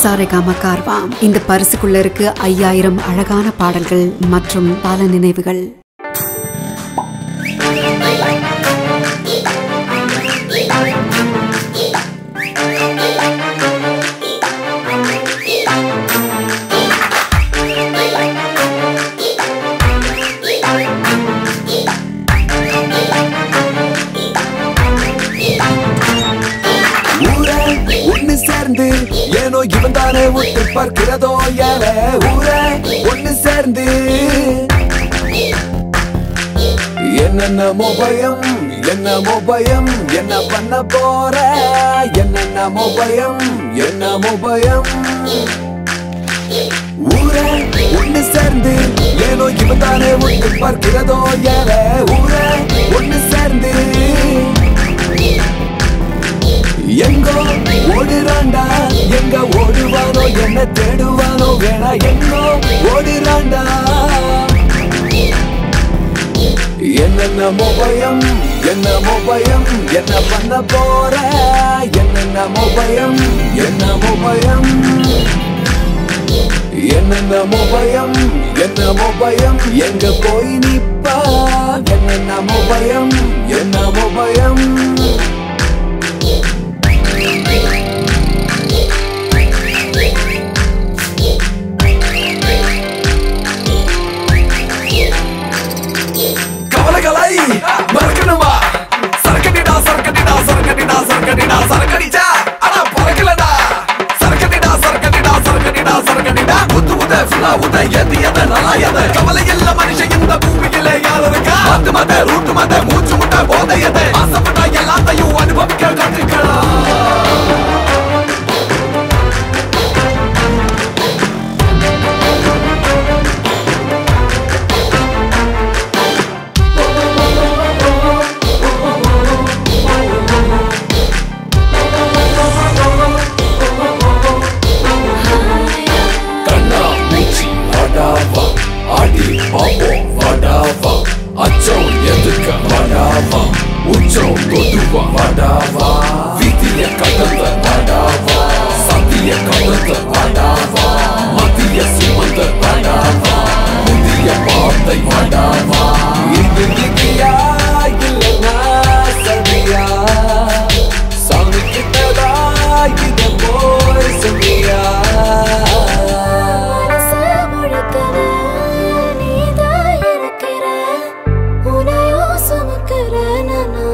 சாரேகாமா கார்வாம் இந்த பரிசுக்குள்ள இருக்கு ஐயாயிரம் அழகான பாடல்கள் மற்றும் பல நினைவுகள் ஊரே ஒண்ணு சேர்ந்து ஏனோ இவன் தானே விட்டு பார்க்கிறதோ ஏல ஊரே ஒண்ணு சேர்ந்து என்னென்னமோ பயம் என்னமோ பயம் என்ன பண்ண போற என்னென்னமோ பயம் என்னமோ பயம் ஊரே ஒண்ணு சேர்ந்து ஏனோ இவன் தானே விட்டு பார்க்கிறதோ ஏல ஊரே ஒண்ணு சேர்ந்து எங்கோ ஓடுறாண்டா எங்க ஓடுவானோ என்ன தேடுவானோ வேணா எங்கோ ஓடுறாண்டா என்னென்னமோ பயம் என்னமோ பயம் என்ன பண்ண போற என்னென்னமோ பயம் என்னமோ பயம் என்னென்னமோ பயம் என்னமோ பயம் எங்க போய் நிப்பா என்னென்னமோ பயம் என்னமோ பயம் கவலைகளை மறக்கணுமா சரக்கடிடா சரக்கடிடா சரக்கடிடா சரக்கடிடா சரக்கடிச்சா ஆனா பறக்கலடா சரக்கடிடா சரக்கடிடா சரக்கடிடா சரக்கடிடா உத்து உத ஃபுல்லா உத எது எத நல்லா எத கவலை இல்ல மனுஷன் இந்த பூமியில யார் இருக்கா மத்து மத ரூட்டு மத மூச்சு முட்ட போதை எது ஆசைப்பட்டா எல்லாத்தையும் அனுபவிக்க கற்றுக்கலாம் கண்ணா மூச்சி வடாவா ஆடி பாப்போம் வடாவா அச்சம் எதுக்க வடாவா உச்சம் கொதுவா வடாவா வீதிய கடந்த வடாவா சத்திய கடந்த வடாவா மத்திய சுமந்த வடாவா புதிய வார்த்தை வடாவா இது இதியா இல்லைன்னா சரியா சாமி கிட்டதா இத போய் சொல்லியா மனசு முழுக்கல நீதான் இருக்கிற. உன்னையும் சுமக்கிற நானா.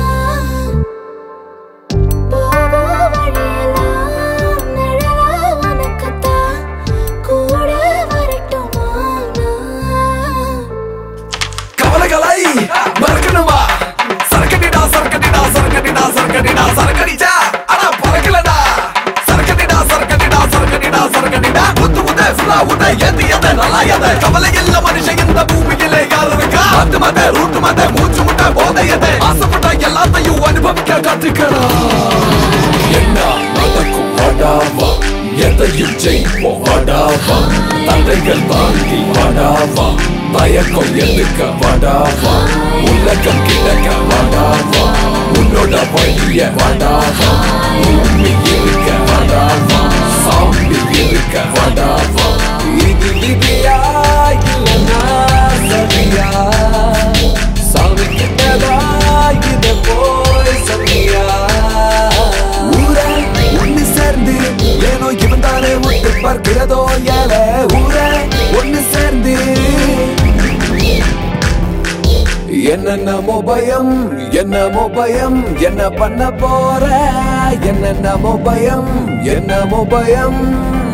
போக வழியெல்லாம் நிழலா உனக்குத்தான் கூட வரட்டுமா நான்? கவலைகளை மறக்கணுமா சரக்கடிடா சரக்கடிடா சரக்கடிடா சரக்கடிடா சரக்கடிச்சா ஆனா பறக்கலடா சரக்கடிடா சரக்கடிடா சரக்கடிடா சரக்கடிடா உத்து உத ஃபுல்லா உத எது எத நல்லா எத கவலை இல்ல மனுஷன் இந்த பூமியில யார் இருக்கா மத்து மத ரூட்டு மத மூச்சு முட்ட போதை எது ஆசைப்பட்டா எல்லாத்தையும் அனுபவிக்க கற்றுக்கலாம் என்ன நடக்கும் வடாவா எதையும் ஜெயிப்போம் வடாவா தடைகள் தாண்டி வடாவா தயக்கம் எதுக்க வடாவா உலகம் கிடக்க வடாவா உன்னோட வழிய வடாவா பூமி இருக்க வடாவா சாமி இருக்க வடாவா இது விதியா இல்லைன்னா சரியா சாமி கிட்டதா இத போய் சொல்லியா ஊரே ஒண்ணு சேர்ந்து ஏனோ இவன் தானே விட்டு பார்க்கிறதோ ஏல ஊரே ஒண்ணு சேர்ந்து என்னென்னமோ பயம் என்னமோ பயம் என்ன பண்ண போற என்னென்னமோ பயம் என்னமோ பயம்